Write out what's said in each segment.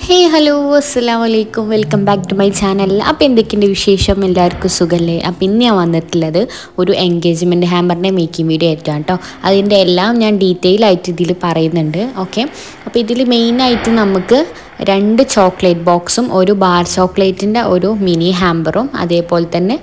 ഹേ hello അസ്സാം വലൈക്കും welcome back to my channel അപ്പോൾ എന്തൊക്കെയുണ്ട് വിശേഷം എല്ലാവർക്കും സുഖമല്ലേ അപ്പോൾ ഇന്ന് ഞാൻ വന്നിട്ടുള്ളത് ഒരു എൻഗേജ്മെൻറ്റ് ഹാമ്പറിൻ്റെ മേക്കിംഗ് വീഡിയോ ആയിട്ടാണ് കേട്ടോ അതിൻ്റെ എല്ലാം ഞാൻ ഡീറ്റെയിൽ ആയിട്ട് ഇതിൽ പറയുന്നുണ്ട് ഓക്കെ അപ്പോൾ ഇതിൽ മെയിനായിട്ട് നമുക്ക് രണ്ട് ചോക്ലേറ്റ് ബോക്സും ഒരു ബാർ ചോക്ലേറ്റിൻ്റെ ഒരു മിനി ഹാമ്പറും അതേപോലെ തന്നെ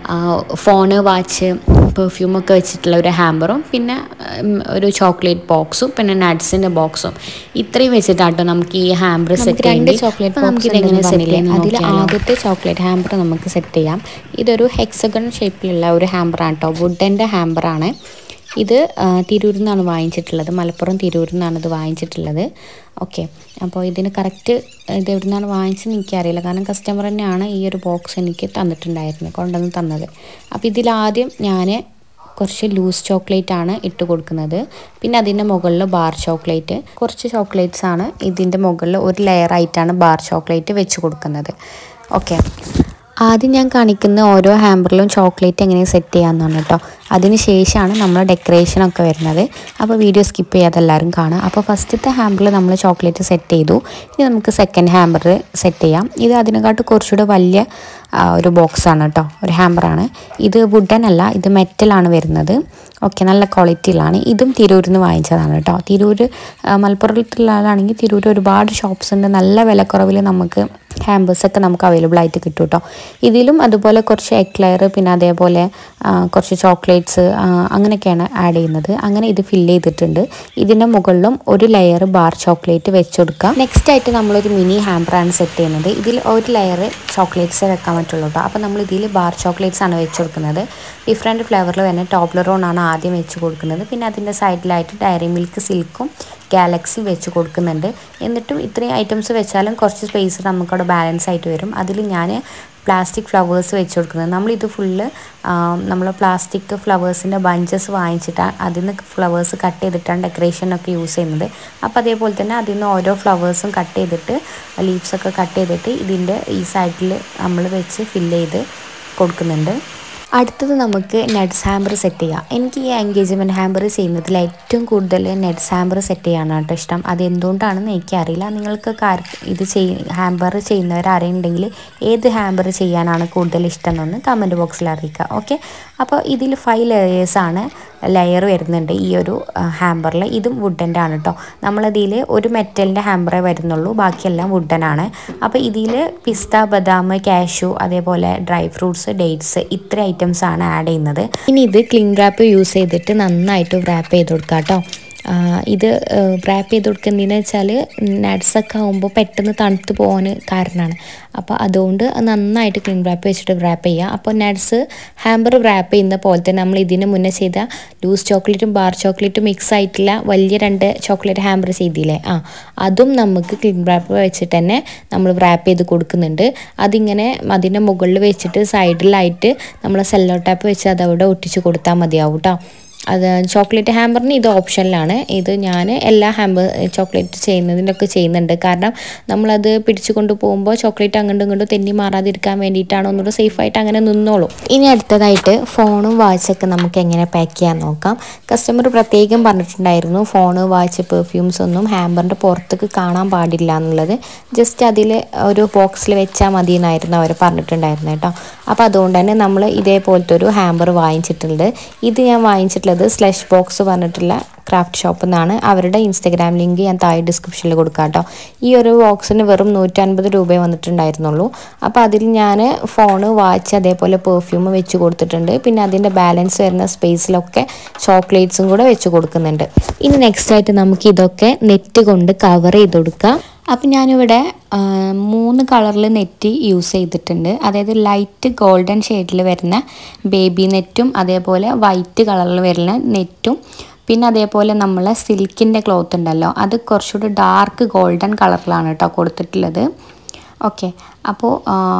ഫോണ് വാച്ച് പെർഫ്യൂമൊക്കെ വെച്ചിട്ടുള്ള ഒരു ഹാമ്പറും പിന്നെ ഉം, ഒരു ചോക്ലേറ്റ് ബോക്സും പിന്നെ നട്ട്സിൻ്റെ ബോക്സും ഇത്രയും വെച്ചിട്ടാട്ടോ നമുക്ക് ഈ ഹാമ്പർ സെറ്റ് രണ്ട് ചോക്ലേറ്റ് നമുക്ക് ബോക്സ് ഇതെങ്ങനെ സെറ്റ് അതിൽ ചെയ്യാം ആദ്യത്തെ ചോക്ലേറ്റ് ഹാമ്പർ നമുക്ക് സെറ്റ് ചെയ്യാം ഇതൊരു ഹെക്സഗൺ ഷേപ്പിലുള്ള ഒരു ഹാമ്പറാണ് കേട്ടോ വുഡൻ്റെ ഹാമ്പറാണ് ഇത് ആ, തിരൂരിൽ നിന്നാണ് വാങ്ങിച്ചിട്ടുള്ളത് മലപ്പുറം തിരൂരിൽ നിന്നാണ് ഇത് വാങ്ങിച്ചിട്ടുള്ളത് ഓക്കെ അപ്പോൾ ഇതിന് കറക്റ്റ് ഇത് എവിടെ നിന്നാണ് വാങ്ങിച്ചത് എനിക്കറിയില്ല കാരണം കസ്റ്റമർ തന്നെയാണ് ഈ ഒരു ബോക്സ് എനിക്ക് തന്നിട്ടുണ്ടായിരുന്നത് കൊണ്ടുവന്ന് തന്നത് അപ്പോൾ ഇതിലാദ്യം ഞാൻ കുറച്ച് ലൂസ് ചോക്ലേറ്റ് ആണ് ഇട്ട് കൊടുക്കുന്നത് പിന്നെ അതിൻ്റെ മുകളിൽ ബാർ ചോക്ലേറ്റ് കുറച്ച് ചോക്ലേറ്റ്സ് ആണ് ഇതിൻ്റെ മുകളിൽ ഒരു ലെയർ ആയിട്ടാണ് ബാർ ചോക്ലേറ്റ് വെച്ച് കൊടുക്കുന്നത് ഓക്കെ ആദ്യം ഞാൻ കാണിക്കുന്ന ഓരോ ഹാമ്പറിലും ചോക്ലേറ്റ് എങ്ങനെ സെറ്റ് ചെയ്യാമെന്നാണ് കേട്ടോ അതിന് ശേഷമാണ് നമ്മൾ ഡെക്കറേഷനൊക്കെ വരുന്നത് അപ്പോൾ വീഡിയോ സ്കിപ്പ് ചെയ്യാതെ എല്ലാവരും കാണുക അപ്പോൾ ഫസ്റ്റത്തെ ഹാമ്പറിൽ നമ്മൾ ചോക്ലേറ്റ് സെറ്റ് ചെയ്തു ഇനി നമുക്ക് സെക്കൻഡ് ഹാമ്പർ സെറ്റ് ചെയ്യാം ഇത് അതിനെക്കാട്ട് കുറച്ചുകൂടെ വലിയ ആ, ഒരു ബോക്സാണ് കേട്ടോ ഒരു ഹാമ്പറാണ് ഇത് വുഡൻ അല്ല ഇത് മെറ്റലാണ് വരുന്നത് ഓക്കെ നല്ല ക്വാളിറ്റിയിലാണ് ഇതും തിരൂരിൽ നിന്ന് വാങ്ങിച്ചതാണ് കേട്ടോ തിരൂർ ആ, മലപ്പുറത്തുള്ള ആളാണെങ്കിൽ തിരൂർ ഒരുപാട് ഷോപ്സ് ഉണ്ട് നല്ല വിലക്കുറവിൽ നമുക്ക് ഹാമ്പേഴ്സൊക്കെ നമുക്ക് അവൈലബിൾ ആയിട്ട് കിട്ടും കേട്ടോ ഇതിലും അതുപോലെ കുറച്ച് എക്ലയർ പിന്നെ അതേപോലെ ആ, കുറച്ച് ചോക്ലേറ്റ്സ് അങ്ങനെയൊക്കെയാണ് ആഡ് ചെയ്യുന്നത് അങ്ങനെ ഇത് ഫില്ല് ചെയ്തിട്ടുണ്ട് ഇതിൻ്റെ മുകളിലും ഒരു ലെയർ ബാർ ചോക്ലേറ്റ് വെച്ച് കൊടുക്കുക നെക്സ്റ്റ് ആയിട്ട് നമ്മളൊരു മിനി ഹാമ്പറാണ് സെറ്റ് ചെയ്യുന്നത് ഇതിൽ ഒരു ലെയർ ചോക്ലേറ്റ്സ് വെക്കാൻ പറ്റുള്ളൂ കേട്ടോ അപ്പോൾ നമ്മൾ ഇതിൽ ബാർ ചോക്ലേറ്റ്സ് ആണ് വെച്ച് കൊടുക്കുന്നത് ഡിഫറെൻറ്റ് ഫ്ലേവറിൽ തന്നെ ടോപ്ലറോൺ ആണ് ആദ്യം വെച്ച് കൊടുക്കുന്നത് പിന്നെ അതിൻ്റെ സൈഡിലായിട്ട് ഡയറി മിൽക്ക് സിൽക്കും ഗാലക്സി വെച്ച് കൊടുക്കുന്നുണ്ട് എന്നിട്ടും ഇത്രയും ഐറ്റംസ് വെച്ചാലും കുറച്ച് സ്പേസ് നമുക്കവിടെ ബാലൻസ് ആയിട്ട് വരും അതിൽ ഞാൻ പ്ലാസ്റ്റിക് ഫ്ലവേഴ്സ് വെച്ച് കൊടുക്കുന്നത് നമ്മളിത് ഫുള്ള് നമ്മൾ പ്ലാസ്റ്റിക് ഫ്ലവേഴ്സിൻ്റെ ബഞ്ചസ് വാങ്ങിച്ചിട്ടാണ് അതിൽ നിന്ന് ഫ്ലവേഴ്സ് കട്ട് ചെയ്തിട്ടാണ് ഡെക്കറേഷനൊക്കെ യൂസ് ചെയ്യുന്നത് അപ്പോൾ അതേപോലെ തന്നെ അതിൽ നിന്ന് ഓരോ ഫ്ലവേഴ്സും കട്ട് ചെയ്തിട്ട് ലീവ്സൊക്കെ കട്ട് ചെയ്തിട്ട് ഇതിൻ്റെ ഈ സൈഡിൽ നമ്മൾ വെച്ച് ഫില്ല് ചെയ്ത് കൊടുക്കുന്നുണ്ട് അടുത്തത് നമുക്ക് നെറ്റ്സ് ഹാമ്പർ സെറ്റ് ചെയ്യാം എനിക്ക് ഈ എൻഗേജ്മെൻറ്റ് ഹാമ്പർ ചെയ്യുന്നതിൽ ഏറ്റവും കൂടുതൽ നെറ്റ്സ് ഹാമ്പർ സെറ്റ് ചെയ്യാനാണ് കേട്ടോ ഇഷ്ടം അത് എന്തുകൊണ്ടാണെന്ന് എനിക്കറിയില്ല നിങ്ങൾക്ക് കാർ ഇത് ചെയ് ഹാമ്പർ ചെയ്യുന്നവർ അറിയുന്നുണ്ടെങ്കിൽ ഏത് ഹാമ്പർ ചെയ്യാനാണ് കൂടുതൽ ഇഷ്ടം എന്നൊന്ന് കമൻറ്റ് ബോക്സിൽ അറിയിക്കുക ഓക്കെ അപ്പോൾ ഇതിൽ ഫൈവ് ലെയേഴ്സാണ് ലെയർ വരുന്നുണ്ട് ഈ ഒരു ഹാമ്പറിൽ ഇതും വുഡൻ്റെ ആണ് കേട്ടോ നമ്മളതിൽ ഒരു മെറ്റലിൻ്റെ ഹാമ്പറേ വരുന്നുള്ളൂ ബാക്കിയെല്ലാം വുഡനാണ് അപ്പോൾ ഇതിൽ പിസ്ത ബദാം കാഷ്യൂ അതേപോലെ ഡ്രൈ ഫ്രൂട്ട്സ് ഡേറ്റ്സ് ഇത്ര ഐറ്റംസ് ആണ് ആഡ് ചെയ്യുന്നത് ഇനി ഇത് ക്ലിംഗ് റാപ്പ് യൂസ് ചെയ്തിട്ട് നന്നായിട്ട് റാപ്പ് ചെയ്ത് കൊടുക്കുക കേട്ടോ ആ, ഇത് റാപ്പ് ചെയ്ത് കൊടുക്കുന്നതെന്ന് വെച്ചാൽ നട്ട്സൊക്കെ ആകുമ്പോൾ പെട്ടെന്ന് തണുത്ത് പോകാൻ കാരണമാണ് അപ്പോൾ അതുകൊണ്ട് നന്നായിട്ട് ക്ലീൻ റാപ്പ് വെച്ചിട്ട് റാപ്പ് ചെയ്യുക അപ്പോൾ നട്ട്സ് ഹാമ്പർ റാപ്പ് ചെയ്യുന്ന പോലെ തന്നെ നമ്മൾ ഇതിന് മുന്നേ ചെയ്ത ലൂസ് ചോക്ലേറ്റും ബാർ ചോക്ലേറ്റും മിക്സ് ആയിട്ടുള്ള വലിയ രണ്ട് ചോക്ലേറ്റ് ഹാമ്പർ ചെയ്തില്ലേ ആ അതും നമുക്ക് ക്ലീൻ റാപ്പ് വെച്ചിട്ട് തന്നെ നമ്മൾ റാപ്പ് ചെയ്ത് കൊടുക്കുന്നുണ്ട് അതിങ്ങനെ അതിൻ്റെ മുകളിൽ വെച്ചിട്ട് സൈഡിലായിട്ട് നമ്മൾ സെല്ലോ ടാപ്പ് വെച്ച് അതവിടെ ഒട്ടിച്ച് കൊടുത്താൽ മതിയാവും കേട്ടോ അത് ചോക്ലേറ്റ് ഹാമ്പറിന് ഇത് ഓപ്ഷനിലാണ് ഇത് ഞാൻ എല്ലാ ഹാമ്പർ ചോക്ലേറ്റ് ചെയ്യുന്നതിനൊക്കെ ചെയ്യുന്നുണ്ട് കാരണം നമ്മളത് പിടിച്ചു കൊണ്ട് പോകുമ്പോൾ ചോക്ലേറ്റ് അങ്ങോട്ടും ഇങ്ങോട്ടും തെന്നി മാറാതിരിക്കാൻ വേണ്ടിയിട്ടാണ് ഒന്നുകൂടെ സേഫായിട്ട് അങ്ങനെ നിന്നോളും ഇനി അടുത്തതായിട്ട് ഫോണും വാച്ചൊക്കെ നമുക്ക് എങ്ങനെ പാക്ക് ചെയ്യാൻ നോക്കാം കസ്റ്റമർ പ്രത്യേകം പറഞ്ഞിട്ടുണ്ടായിരുന്നു ഫോണ് വാച്ച് പെർഫ്യൂംസ് ഒന്നും ഹാമ്പറിൻ്റെ പുറത്തേക്ക് കാണാൻ പാടില്ല എന്നുള്ളത് ജസ്റ്റ് അതിൽ ഒരു ബോക്സിൽ വെച്ചാൽ മതി എന്നായിരുന്നു അവർ പറഞ്ഞിട്ടുണ്ടായിരുന്നത് കേട്ടോ അപ്പോൾ അതുകൊണ്ട് തന്നെ നമ്മൾ ഇതേപോലത്തെ ഒരു ഹാമ്പർ വാങ്ങിച്ചിട്ടുണ്ട് ഇത് ഞാൻ വാങ്ങിച്ചിട്ടുള്ളത് സ്ലഷ് ബോക്സ് പറഞ്ഞിട്ടുള്ള ക്രാഫ്റ്റ് ഷോപ്പിൽ നിന്നാണ് അവരുടെ ഇൻസ്റ്റഗ്രാം ലിങ്ക് ഞാൻ താഴെ ഡിസ്ക്രിപ്ഷനിൽ കൊടുക്കാം കേട്ടോ ഈ ഒരു ബോക്സിന് വെറും നൂറ്റൻപത് രൂപയെ വന്നിട്ടുണ്ടായിരുന്നുള്ളൂ അപ്പോൾ അതിൽ ഞാൻ ഫോണ് വാച്ച് അതേപോലെ പെർഫ്യൂം വെച്ച് കൊടുത്തിട്ടുണ്ട് പിന്നെ അതിൻ്റെ ബാലൻസ് വരുന്ന സ്പേസിലൊക്കെ ചോക്ലേറ്റ്സും കൂടെ വെച്ച് കൊടുക്കുന്നുണ്ട് ഇനി നെക്സ്റ്റ് ആയിട്ട് നമുക്ക് ഇതൊക്കെ നെറ്റ് കൊണ്ട് കവർ ചെയ്ത് കൊടുക്കാം അപ്പം ഞാനിവിടെ ആ, മൂന്ന് കളറിൽ നെറ്റ് യൂസ് ചെയ്തിട്ടുണ്ട് അതായത് ലൈറ്റ് ഗോൾഡൻ ഷെയ്ഡിൽ വരുന്ന ബേബി നെറ്റും അതേപോലെ വൈറ്റ് കളറിൽ വരുന്ന നെറ്റും പിന്നെ അതേപോലെ നമ്മളെ സിൽക്കിൻ്റെ ക്ലോത്ത് ഉണ്ടല്ലോ അത് കുറച്ചുകൂടി ഡാർക്ക് ഗോൾഡൻ കളറിലാണ് കേട്ടോ കൊടുത്തിട്ടുള്ളത് ഓക്കെ അപ്പോൾ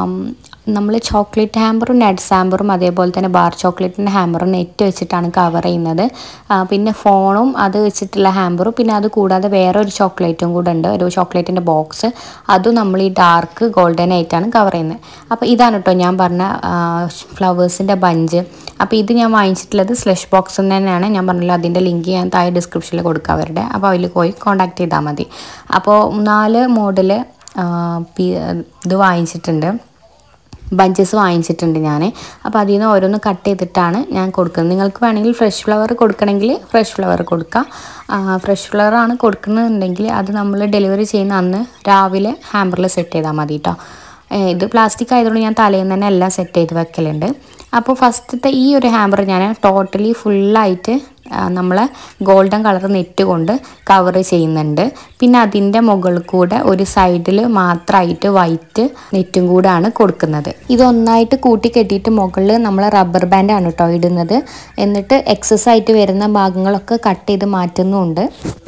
നമ്മൾ ചോക്ലേറ്റ് ഹാമ്പറും നട്ട്സ് ഹാമ്പറും അതേപോലെ തന്നെ ബാർ ചോക്ലേറ്റിൻ്റെ ഹാമ്പറും നെറ്റ് വെച്ചിട്ടാണ് കവർ ചെയ്യുന്നത് ആ, പിന്നെ ഫോണും അത് വെച്ചിട്ടുള്ള ഹാമ്പറും പിന്നെ അത് കൂടാതെ വേറെ ഒരു ചോക്ലേറ്റും കൂടെ ഉണ്ട് ഒരു ചോക്ലേറ്റിൻ്റെ ബോക്സ് അതും നമ്മൾ ഈ ഡാർക്ക് ഗോൾഡൻ ആയിട്ടാണ് കവർ ചെയ്യുന്നത് അപ്പോൾ ഇതാണ് കേട്ടോ ഞാൻ പറഞ്ഞ ഫ്ലവേഴ്സിൻ്റെ ബഞ്ച് അപ്പോൾ ഇത് ഞാൻ വാങ്ങിച്ചിട്ടുള്ളത് സ്ലഷ് ബോക്സ് തന്നെയാണ് ഞാൻ പറഞ്ഞല്ലോ അതിൻ്റെ ലിങ്ക് ഞാൻ താഴെ ഡിസ്ക്രിപ്ഷനിൽ കൊടുക്കാം അവരുടെ അപ്പോൾ അതിൽ പോയി കോൺടാക്ട് ചെയ്താൽ മതി അപ്പോൾ നാല് മോഡൽ ആ, പി- ഇത് വാങ്ങിച്ചിട്ടുണ്ട് ബഞ്ചസ് വാങ്ങിച്ചിട്ടുണ്ട് ഞാൻ അപ്പോൾ അതിൽ നിന്ന് ഓരോന്ന് കട്ട് ചെയ്തിട്ടാണ് ഞാൻ കൊടുക്കുന്നത് നിങ്ങൾക്ക് വേണമെങ്കിൽ ഫ്രഷ് ഫ്ലവർ കൊടുക്കണമെങ്കിൽ ഫ്രഷ് ഫ്ലവർ കൊടുക്കാം ഫ്രഷ് ഫ്ലവർ ആണ് കൊടുക്കുന്നുണ്ടെങ്കിൽ അത് നമ്മൾ ഡെലിവറി ചെയ്യുന്ന അന്ന് രാവിലെ ഹാമ്പറിൽ സെറ്റ് ചെയ്താൽ മതി കേട്ടോ ഇത് പ്ലാസ്റ്റിക് ആയതുകൊണ്ട് ഞാൻ തലേന്ന് തന്നെ എല്ലാം സെറ്റ് ചെയ്ത് വെക്കലുണ്ട് അപ്പോൾ ഫസ്റ്റത്തെ ഈ ഒരു ഹാമ്പർ ഞാൻ ടോട്ടലി ഫുള്ളായിട്ട് നമ്മൾ ഗോൾഡൻ കളർ നെറ്റ് കൊണ്ട് കവർ ചെയ്യുന്നുണ്ട് പിന്നെ അതിൻ്റെ മുകളിൽ കൂടെ ഒരു സൈഡിൽ മാത്രമായിട്ട് വൈറ്റ് നെറ്റും കൂടാണ് കൊടുക്കുന്നത് ഇതൊന്നായിട്ട് കൂട്ടി കെട്ടിയിട്ട് മുകളിൽ നമ്മൾ റബ്ബർ ബാൻഡാണ് കേട്ടോ ഇടുന്നത് എന്നിട്ട് എക്സസ് ആയിട്ട് വരുന്ന ഭാഗങ്ങളൊക്കെ കട്ട് ചെയ്ത് മാറ്റുന്നുമുണ്ട്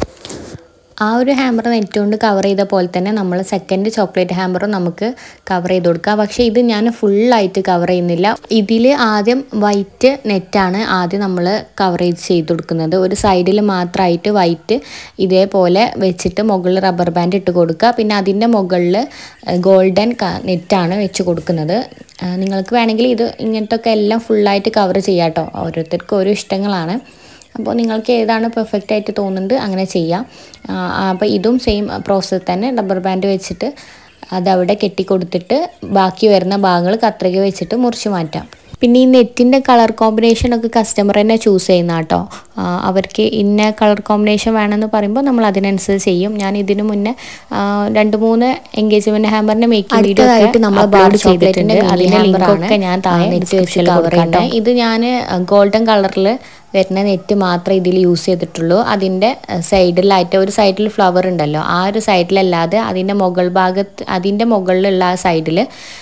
ആ ഒരു ഹാമ്പർ നെറ്റ് കൊണ്ട് കവർ ചെയ്ത പോലെ തന്നെ നമ്മൾ സെക്കൻഡ് ചോക്ലേറ്റ് ഹാമ്പറും നമുക്ക് കവർ ചെയ്ത് കൊടുക്കുക പക്ഷേ ഇത് ഞാൻ ഫുള്ളായിട്ട് കവർ ചെയ്യുന്നില്ല ഇതിൽ ആദ്യം വൈറ്റ് നെറ്റാണ് ആദ്യം നമ്മൾ കവർ ചെയ്ത് ചെയ്ത് കൊടുക്കുന്നത് ഒരു സൈഡിൽ മാത്രമായിട്ട് വൈറ്റ് ഇതേപോലെ വെച്ചിട്ട് മുകളിൽ റബ്ബർ ബാൻഡ് ഇട്ട് കൊടുക്കുക പിന്നെ അതിൻ്റെ മുകളിൽ ഗോൾഡൻ നെറ്റാണ് വെച്ച് കൊടുക്കുന്നത് ആ, നിങ്ങൾക്ക് വേണമെങ്കിൽ ഇത് ഇങ്ങനത്തെ ഒക്കെ എല്ലാം ഫുള്ളായിട്ട് കവർ ചെയ്യാം കേട്ടോ ഓരോരുത്തർക്കും ഓരോ ഇഷ്ടങ്ങളാണ് അപ്പോൾ നിങ്ങൾക്ക് ഏതാണ് പെർഫെക്റ്റ് ആയിട്ട് തോന്നുന്നത് അങ്ങനെ ചെയ്യാം അപ്പോൾ ഇതും സെയിം പ്രോസസ്സ് തന്നെ റബ്ബർ ബാൻഡ് വെച്ചിട്ട് അതവിടെ കെട്ടിക്കൊടുത്തിട്ട് ബാക്കി വരുന്ന ഭാഗങ്ങൾ കത്രിക വെച്ചിട്ട് മുറിച്ച് മാറ്റാം പിന്നെ ഈ നെറ്റിൻ്റെ കളർ കോമ്പിനേഷൻ ഒക്കെ കസ്റ്റമർ തന്നെ ചൂസ് ചെയ്യുന്ന കേട്ടോ ആ, അവർക്ക് ഇന്ന കളർ കോമ്പിനേഷൻ വേണമെന്ന് പറയുമ്പോൾ നമ്മൾ അതിനനുസരിച്ച് ചെയ്യും ഞാൻ ഇതിനു മുന്നേ ആ, രണ്ട് മൂന്ന് എൻഗേജ്മെന്റ് ഹാമ്പറിന്റെ മേക്കിംഗ് വീഡിയോ അടുത്തതായിട്ട് നമ്മൾ bar chocolate-ന്റെ അതിന്റെ mini ലിങ്ക് hamper ഒക്കെ ആണ്. ഞാൻ ആ, താഴെ നെറ്റ് വെച്ച് ഡിസ്ക്രിപ്ഷനിൽ cover കൊടുക്കാം ചെയ്യണ്ടേ? ഇത് ഞാൻ ഗോൾഡൻ കളറിൽ വരുന്ന നെറ്റ് മാത്രമേ ഇതിൽ യൂസ് ചെയ്തിട്ടുള്ളൂ അതിൻ്റെ സൈഡിലായിട്ട് ഒരു സൈഡിൽ ഫ്ലവർ ഉണ്ടല്ലോ ആ ഒരു സൈഡിലല്ലാതെ അതിൻ്റെ മുകൾ ഭാഗത്ത് അതിൻ്റെ മുകളിലുള്ള ആ സൈഡിൽ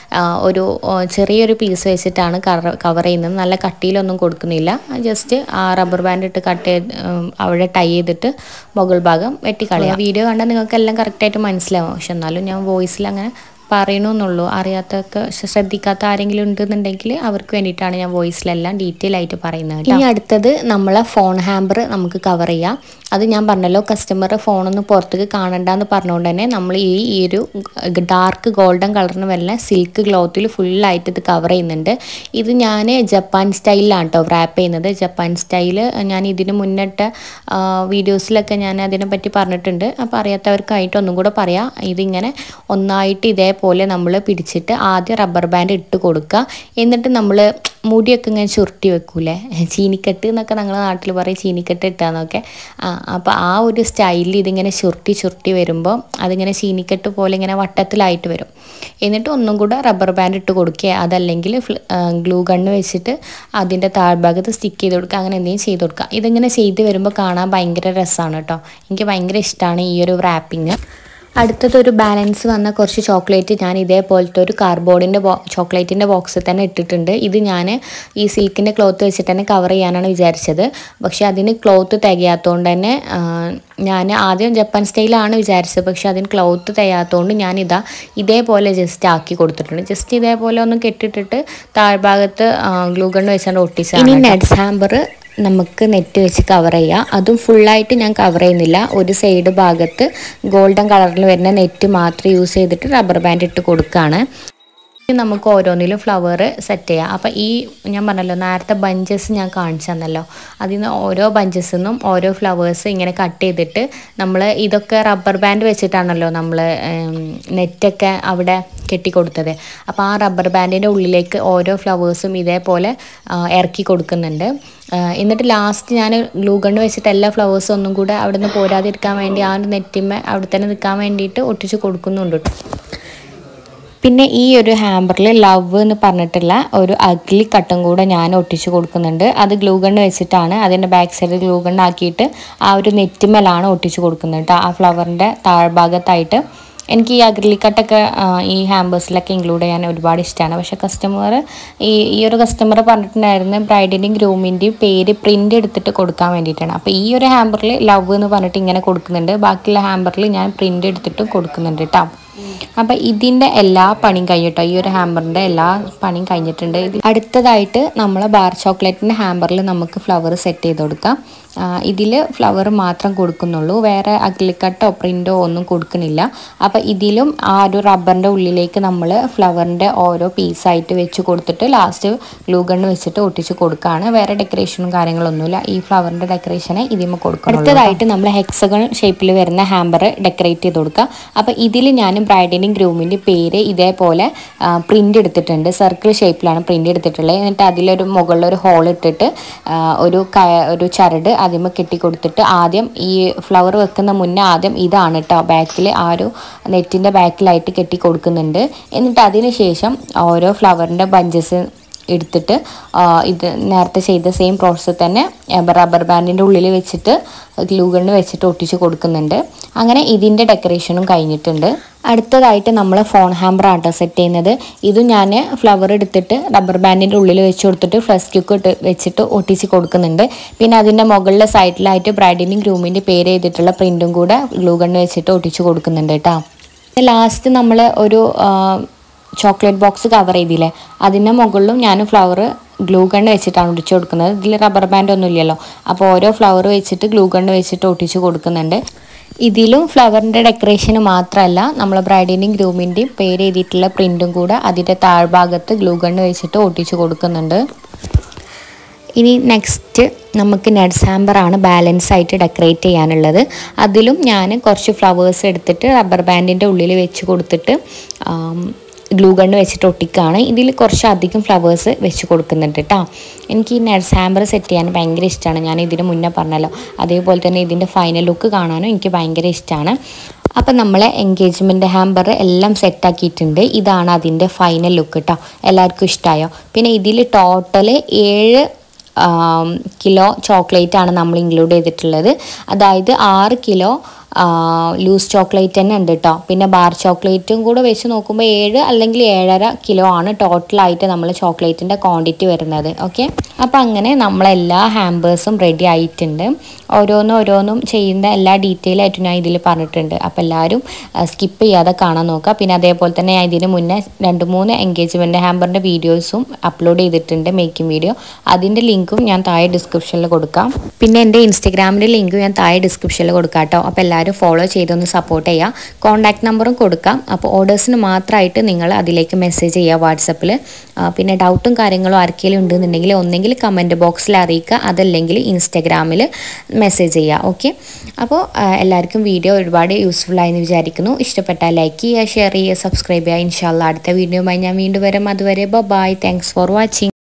ഒരു ആ, ചെറിയൊരു പീസ് വെച്ചിട്ടാണ് കവർ ചെയ്യുന്നത് നല്ല കട്ടിയിലൊന്നും കൊടുക്കുന്നില്ല ജസ്റ്റ് ആ റബ്ബർ ബാൻഡ് ഇട്ട് കട്ട് ചെയ്ത് ഉം, അവിടെ ടൈ ചെയ്തിട്ട് മുകൾ ഭാഗം വെട്ടിക്കളയാം വീഡിയോ കണ്ടാൽ നിങ്ങൾക്ക് എല്ലാം കറക്റ്റായിട്ട് മനസ്സിലാവും പക്ഷെ എന്നാലും ഞാൻ വോയിസിൽ അങ്ങനെ പറയണമെന്നുള്ളൂ അറിയാത്തൊക്കെ ശ്ര- ശ്രദ്ധിക്കാത്ത ആരെങ്കിലും ഉണ്ടെന്നുണ്ടെങ്കിൽ അവർക്ക് വേണ്ടിയിട്ടാണ് ഞാൻ വോയിസിലെല്ലാം ഡീറ്റെയിൽ ആയിട്ട് പറയുന്നത് കേട്ടോ. ഇനി അടുത്തത് നമ്മളെ ഫോൺ ഹാമ്പർ നമുക്ക് കവർ ചെയ്യാം അത് ഞാൻ പറഞ്ഞല്ലോ കസ്റ്റമർ ഫോണൊന്നും പുറത്തേക്ക് കാണണ്ടെന്ന് പറഞ്ഞുകൊണ്ട് തന്നെ നമ്മൾ ഈ ഈ ഒരു ഡാർക്ക് ഗോൾഡൻ കളറിന് വരുന്ന സിൽക്ക് ക്ലോത്തിൽ ഫുള്ളായിട്ട് ഇത് കവർ ചെയ്യുന്നുണ്ട് ഇത് ഞാൻ ജപ്പാൻ സ്റ്റൈലിലാണ് കേട്ടോ റാപ്പ് ചെയ്യുന്നത് ജപ്പാൻ സ്റ്റൈൽ ഞാൻ ഇതിന് മുന്നിട്ട വീഡിയോസിലൊക്കെ ഞാൻ അതിനെപ്പറ്റി പറഞ്ഞിട്ടുണ്ട് അപ്പോൾ അറിയാത്തവർക്കായിട്ട് ഒന്നും കൂടെ പറയാം ഇതിങ്ങനെ ഒന്നായിട്ട് ഇതേപോലെ നമ്മൾ പിടിച്ചിട്ട് ആദ്യം റബ്ബർ ബാൻഡ് ഇട്ട് കൊടുക്കുക എന്നിട്ട് നമ്മൾ മുടിയൊക്കെ ഇങ്ങനെ ചുരുട്ടി വെക്കൂലേ ചീനിക്കെട്ട് എന്നൊക്കെ ഞങ്ങളുടെ നാട്ടിൽ പറയും ചീനിക്കെട്ട് ഇട്ടാന്നൊക്കെ ആ അപ്പോൾ ആ ഒരു സ്റ്റൈലിൽ ഇതിങ്ങനെ ചുരുട്ടി ചുരുട്ടി വരുമ്പോൾ അതിങ്ങനെ ചീനിക്കെട്ട് പോലെ ഇങ്ങനെ വട്ടത്തിലായിട്ട് വരും എന്നിട്ട് ഒന്നും കൂടെ റബ്ബർ ബാൻഡ് ഇട്ട് കൊടുക്കുക അതല്ലെങ്കിൽ ഗ്ലൂ ഗണ്ണ് വെച്ചിട്ട് അതിൻ്റെ താഴ്ഭാഗത്ത് സ്റ്റിക്ക് ചെയ്ത് കൊടുക്കുക അങ്ങനെ എന്തെങ്കിലും ചെയ്ത് കൊടുക്കുക ഇതിങ്ങനെ ചെയ്ത് വരുമ്പോൾ കാണാൻ ഭയങ്കര രസമാണ് കേട്ടോ എനിക്ക് ഭയങ്കര ഇഷ്ടമാണ് ഈ ഒരു റാപ്പിങ് അടുത്തത് ഒരു ബാലൻസ് വന്ന കുറച്ച് ചോക്ലേറ്റ് ഞാൻ ഇതേപോലത്തെ ഒരു കാർഡ്ബോർഡിൻ്റെ ബോ ചോക്ലേറ്റിൻ്റെ ബോക്സിൽ തന്നെ ഇട്ടിട്ടുണ്ട് ഇത് ഞാൻ ഈ സിൽക്കിൻ്റെ ക്ലോത്ത് വെച്ചിട്ട് തന്നെ കവർ ചെയ്യാനാണ് വിചാരിച്ചത് പക്ഷേ അതിന് ക്ലോത്ത് തികയാത്തതുകൊണ്ട് തന്നെ ഞാൻ ആദ്യം ജപ്പാൻ സ്റ്റൈലാണ് വിചാരിച്ചത് പക്ഷേ അതിന് ക്ലോത്ത് തികയാത്തതുകൊണ്ട് ഞാനിതാ ഇതേപോലെ ജസ്റ്റ് ആക്കി കൊടുത്തിട്ടുണ്ട് ജസ്റ്റ് ഇതേപോലെ ഒന്ന് കെട്ടിട്ടിട്ട് താഴ്ഭാഗത്ത് ഗ്ലൂ ഗണ്ണ് വെച്ചാണ്ട് ഒട്ടിച്ചാണ് ഇനി നെറ്റ്സ് ഹാമ്പർ നമുക്ക് നെറ്റ് വെച്ച് കവർ ചെയ്യാം അതും ഫുള്ളായിട്ട് ഞാൻ കവർ ചെയ്യുന്നില്ല ഒരു സൈഡ് ഭാഗത്ത് ഗോൾഡൻ കളറിൽ വരുന്ന നെറ്റ് മാത്രം യൂസ് ചെയ്തിട്ട് റബ്ബർ ബാൻഡ് ഇട്ട് കൊടുക്കുകയാണ് ഇനി നമുക്ക് ഓരോന്നിലും ഫ്ലവർ സെറ്റ് ചെയ്യാം അപ്പോൾ ഈ ഞാൻ പറഞ്ഞല്ലോ നേരത്തെ ബഞ്ചസ് ഞാൻ കാണിച്ചു തന്നല്ലോ അതിൽ നിന്ന് ഓരോ ബഞ്ചസിൽ നിന്നും ഓരോ ഫ്ലവേഴ്സ് ഇങ്ങനെ കട്ട് ചെയ്തിട്ട് നമ്മൾ ഇതൊക്കെ റബ്ബർ ബാൻഡ് വെച്ചിട്ടാണല്ലോ നമ്മൾ നെറ്റൊക്കെ അവിടെ കെട്ടിക്കൊടുത്തത് അപ്പോൾ ആ റബ്ബർ ബാൻഡിൻ്റെ ഉള്ളിലേക്ക് ഓരോ ഫ്ലവേഴ്സും ഇതേപോലെ ആ, ഇറക്കി കൊടുക്കുന്നുണ്ട് ആ, എന്നിട്ട് ലാസ്റ്റ് ഞാൻ ഗ്ലൂ ഗണ്ണ് വെച്ചിട്ട് എല്ലാ ഫ്ലവേഴ്സും ഒന്നും കൂടെ അവിടെ നിന്ന് പോരാതിരിക്കാൻ വേണ്ടി ആ ഒരു നെറ്റിന്മേ അവിടെ തന്നെ നിൽക്കാൻ വേണ്ടിയിട്ട് ഒട്ടിച്ച് കൊടുക്കുന്നുണ്ട് കേട്ടോ പിന്നെ ഈ ഒരു ഹാമ്പറിൽ ലവ് എന്ന് പറഞ്ഞിട്ടുള്ള ഒരു അഗ്ലി കട്ടും കൂടെ ഞാൻ ഒട്ടിച്ച് കൊടുക്കുന്നുണ്ട് അത് ഗ്ലൂ ഗണ്ണ് വെച്ചിട്ടാണ് അതിൻ്റെ ബാക്ക് സൈഡ് ഗ്ലൂ ഗണ്ണ് ആക്കിയിട്ട് ആ ഒരു നെറ്റിമേലാണ് ഒട്ടിച്ച് കൊടുക്കുന്നത് കേട്ടോ ആ ഫ്ലവറിൻ്റെ താഴ്ഭാഗത്തായിട്ട് എനിക്ക് ഈ അഗ്രിലിക് കട്ടൊക്കെ ആ, ഈ ഹാമ്പേഴ്സിലൊക്കെ ഇൻക്ലൂഡ് ചെയ്യാൻ ഒരുപാട് ഇഷ്ടമാണ് പക്ഷേ കസ്റ്റമർ ഈ ഈ ഒരു കസ്റ്റമർ പറഞ്ഞിട്ടുണ്ടായിരുന്നു ബ്രൈഡിൻ്റെയും ഗ്രൂമിൻ്റെയും പേര് പ്രിൻ്റ് എടുത്തിട്ട് കൊടുക്കാൻ വേണ്ടിയിട്ടാണ് അപ്പോൾ ഈ ഒരു ഹാമ്പറിൽ ലവ് എന്ന് പറഞ്ഞിട്ട് ഇങ്ങനെ കൊടുക്കുന്നുണ്ട് ബാക്കിയുള്ള ഹാമ്പറിൽ ഞാൻ പ്രിൻ്റ് എടുത്തിട്ട് കൊടുക്കുന്നുണ്ട് കേട്ടോ അപ്പം ഇതിൻ്റെ എല്ലാ പണിയും കഴിഞ്ഞിട്ടോ ഈ ഒരു ഹാമ്പറിൻ്റെ എല്ലാ പണിയും കഴിഞ്ഞിട്ടുണ്ട് ഇത് അടുത്തതായിട്ട് നമ്മൾ ബാർ ചോക്ലേറ്റിൻ്റെ ഹാമ്പറിൽ നമുക്ക് ഫ്ലവർ സെറ്റ് ചെയ്ത് കൊടുക്കാം ഇതിൽ ഫ്ലവർ മാത്രം കൊടുക്കുന്നുള്ളൂ വേറെ അഗ്ലിക്കട്ടോ പ്രിൻറ്റോ ഒന്നും കൊടുക്കുന്നില്ല അപ്പോൾ ഇതിലും ആ ഒരു റബ്ബറിൻ്റെ ഉള്ളിലേക്ക് നമ്മൾ ഫ്ലവറിൻ്റെ ഓരോ പീസായിട്ട് വെച്ച് കൊടുത്തിട്ട് ലാസ്റ്റ് ഗ്ലൂ ഗണ്ണ് വെച്ചിട്ട് ഒട്ടിച്ച് കൊടുക്കുകയാണ് വേറെ ഡെക്കറേഷനും കാര്യങ്ങളൊന്നുമില്ല ഈ ഫ്ലവറിൻ്റെ ഡെക്കറേഷനെ ഇതിമ കൊടുക്കണം അടുത്തതായിട്ട് നമ്മൾ ഹെക്സഗൺ ഷേപ്പിൽ വരുന്ന ഹാമ്പർ ഡെക്കറേറ്റ് ചെയ്ത് കൊടുക്കുക അപ്പോൾ ഇതിൽ ഞാൻ ബ്രൈഡിൻ്റെയും ഗ്രൂമിൻ്റെ പേര് ഇതേപോലെ പ്രിൻ്റ് എടുത്തിട്ടുണ്ട് സർക്കിൾ ഷേപ്പിലാണ് പ്രിൻ്റ് എടുത്തിട്ടുള്ളത് എന്നിട്ട് അതിലൊരു മുകളിലൊരു ഹോൾ ഇട്ടിട്ട് ആ, ഒരു ക ഒരു ചരട് ആദ്യമേ കെട്ടി കൊടുത്തിട്ട് ആദ്യം ഈ ഫ്ലവർ വെക്കുന്ന മുന്നേ ആദ്യം ഇതാണ് കേട്ടോ ബാക്കിൽ ആ ഒരു നെറ്റിൻ്റെ ബാക്കിലായിട്ട് കെട്ടി കൊടുക്കുന്നുണ്ട് എന്നിട്ട് അതിന് ശേഷം ഓരോ ഫ്ലവറിൻ്റെ ബഞ്ചസ് എടുത്തിട്ട് ആ, ഇത് നേരത്തെ ചെയ്ത സെയിം പ്രോസസ്സ് തന്നെ റബ്ബർ ബാൻഡിൻ്റെ ഉള്ളിൽ വെച്ചിട്ട് ഗ്ലൂ ഗണ്ണ് വെച്ചിട്ട് ഒട്ടിച്ച് കൊടുക്കുന്നുണ്ട് അങ്ങനെ ഇതിൻ്റെ ഡെക്കറേഷനും കഴിഞ്ഞിട്ടുണ്ട് അടുത്തതായിട്ട് നമ്മൾ ഫോൺ ഹാമ്പർ ആട്ടോ സെറ്റ് ചെയ്യുന്നത് ഇത് ഞാൻ ഫ്ലവർ എടുത്തിട്ട് റബ്ബർ ബാൻഡിൻ്റെ ഉള്ളിൽ വെച്ച് കൊടുത്തിട്ട് ഫ്ലസ് ക്യൂക്ക് ഇട്ട് വെച്ചിട്ട് ഒട്ടിച്ച് കൊടുക്കുന്നുണ്ട് പിന്നെ അതിൻ്റെ മുകളിലെ സൈഡിലായിട്ട് ബ്രൈഡിൻ്റെയും ഗ്രൂമിൻ്റെ പേര് ചെയ്തിട്ടുള്ള പ്രിൻറ്റും കൂടെ ഗ്ലൂ ഗണ്ണ് വെച്ചിട്ട് ഒട്ടിച്ച് കൊടുക്കുന്നുണ്ട് കേട്ടോ ലാസ്റ്റ് നമ്മൾ ഒരു ചോക്ലേറ്റ് ബോക്സ് കവർ ചെയ്തില്ലേ അതിൻ്റെ മുകളിലും ഞാൻ ഫ്ലവർ ഗ്ലൂ ഗണ്ണ് വെച്ചിട്ടാണ് ഒട്ടിച്ച് കൊടുക്കുന്നത് ഇതിൽ റബ്ബർ ബാൻഡ് ഒന്നും ഇല്ലല്ലോ അപ്പോൾ ഓരോ ഫ്ലവർ വെച്ചിട്ട് ഗ്ലൂ ഗണ്ണ് വെച്ചിട്ട് ഒട്ടിച്ച് കൊടുക്കുന്നുണ്ട് ഇതിലും ഫ്ലവറിൻ്റെ ഡെക്കറേഷന് മാത്രമല്ല നമ്മൾ ബ്രൈഡിൻ്റെയും ഗ്രൂമിൻ്റെയും പേര് എഴുതിയിട്ടുള്ള പ്രിൻറ്റും കൂടെ അതിൻ്റെ താഴ്ഭാഗത്ത് ഗ്ലൂ ഗണ്ണ് വെച്ചിട്ട് ഒട്ടിച്ച് കൊടുക്കുന്നുണ്ട് ഇനി നെക്സ്റ്റ് നമുക്ക് നട്സ് ഹാമ്പറാണ് ബാലൻസ് ആയിട്ട് ഡെക്കറേറ്റ് ചെയ്യാനുള്ളത് അതിലും ഞാൻ കുറച്ച് ഫ്ലവേഴ്സ് എടുത്തിട്ട് റബ്ബർ ബാൻഡിൻ്റെ ഉള്ളിൽ വെച്ച് കൊടുത്തിട്ട് ഗ്ലൂ ഗണ്ണ് വെച്ചിട്ട് ഒട്ടിക്കുകയാണ് ഇതിൽ കുറച്ച് അധികം ഫ്ലവേഴ്സ് വെച്ച് കൊടുക്കുന്നുണ്ട് കേട്ടോ എനിക്ക് ഈ നട്സ് ഹാമ്പർ സെറ്റ് ചെയ്യാൻ ഭയങ്കര ഇഷ്ടമാണ് ഞാൻ ഇതിന് മുന്നേ പറഞ്ഞല്ലോ അതേപോലെ തന്നെ ഇതിൻ്റെ ഫൈനൽ ലുക്ക് കാണാനും എനിക്ക് ഭയങ്കര ഇഷ്ടമാണ് അപ്പം നമ്മളെ എൻഗേജ്മെൻറ്റ് ഹാമ്പർ എല്ലാം സെറ്റാക്കിയിട്ടുണ്ട് ഇതാണ് അതിൻ്റെ ഫൈനൽ ലുക്ക് കേട്ടോ എല്ലാവർക്കും ഇഷ്ടമായോ പിന്നെ ഇതിൽ ടോട്ടൽ ഏഴ് ആം, കിലോ ചോക്ലേറ്റ് ആണ് നമ്മൾ ഇൻക്ലൂഡ് ചെയ്തിട്ടുള്ളത് അതായത് ആറ് കിലോ ആ, ലൂസ് ചോക്ലേറ്റ് തന്നെ ഉണ്ട് കേട്ടോ പിന്നെ ബാർ ചോക്ലേറ്റും കൂടെ വെച്ച് നോക്കുമ്പോൾ ഏഴ് അല്ലെങ്കിൽ ഏഴര കിലോ ആണ് ടോട്ടലായിട്ട് നമ്മൾ ചോക്ലേറ്റിൻ്റെ ക്വാണ്ടിറ്റി വരുന്നത് ഓക്കെ അപ്പോൾ അങ്ങനെ നമ്മളെല്ലാ ഹാമ്പേഴ്സും റെഡി ആയിട്ടുണ്ട് ഓരോന്നും ഓരോന്നും ചെയ്യുന്ന എല്ലാ ഡീറ്റെയിൽ ആയിട്ടും ഞാൻ ഇതിൽ പറഞ്ഞിട്ടുണ്ട് അപ്പോൾ എല്ലാവരും സ്കിപ്പ് ചെയ്യാതെ കാണാൻ നോക്കുക പിന്നെ അതേപോലെ തന്നെ ഞാൻ ഇതിന് മുന്നേ രണ്ട് മൂന്ന് എൻഗേജ്മെൻറ്റ് ഹാമ്പറിൻ്റെ വീഡിയോസും അപ്ലോഡ് ചെയ്തിട്ടുണ്ട് മേക്കിംഗ് വീഡിയോ അതിൻ്റെ ലിങ്കും ഞാൻ താഴെ ഡിസ്ക്രിപ്ഷനിൽ കൊടുക്കാം പിന്നെ എൻ്റെ ഇൻസ്റ്റഗ്രാമിൻ്റെ ലിങ്കും ഞാൻ താഴെ ഡിസ്ക്രിപ്ഷനിൽ കൊടുക്കാം കേട്ടോ അപ്പോൾ എല്ലാവരും ഫോളോ ചെയ്തൊന്ന് സപ്പോർട്ട് ചെയ്യുക കോൺടാക്ട് നമ്പറും കൊടുക്കാം അപ്പോൾ ഓർഡേഴ്സിന് മാത്രമായിട്ട് നിങ്ങൾ അതിലേക്ക് മെസ്സേജ് ചെയ്യുക വാട്സപ്പിൽ പിന്നെ ഡൗട്ടും കാര്യങ്ങളും ആർക്കെങ്കിലും ഉണ്ടെന്നുണ്ടെങ്കിൽ ഒന്നെങ്കിൽ കമൻറ്റ് ബോക്സിൽ അറിയിക്കുക അതല്ലെങ്കിൽ ഇൻസ്റ്റഗ്രാമിൽ മെസ്സേജ് ചെയ്യുക ഓക്കെ അപ്പോൾ ആ, എല്ലാവർക്കും വീഡിയോ ഒരുപാട് യൂസ്ഫുൾ ആയെന്ന് വിചാരിക്കുന്നു ഇഷ്ടപ്പെട്ടാൽ ലൈക്ക് ചെയ്യുക ഷെയർ ചെയ്യുക സബ്സ്ക്രൈബ് ചെയ്യുക ഇൻഷാല്ല അടുത്ത വീഡിയോയുമായി ഞാൻ വീണ്ടും വരാം അതുവരെ ബൈ താങ്ക്സ് ഫോർ വാച്ചിങ്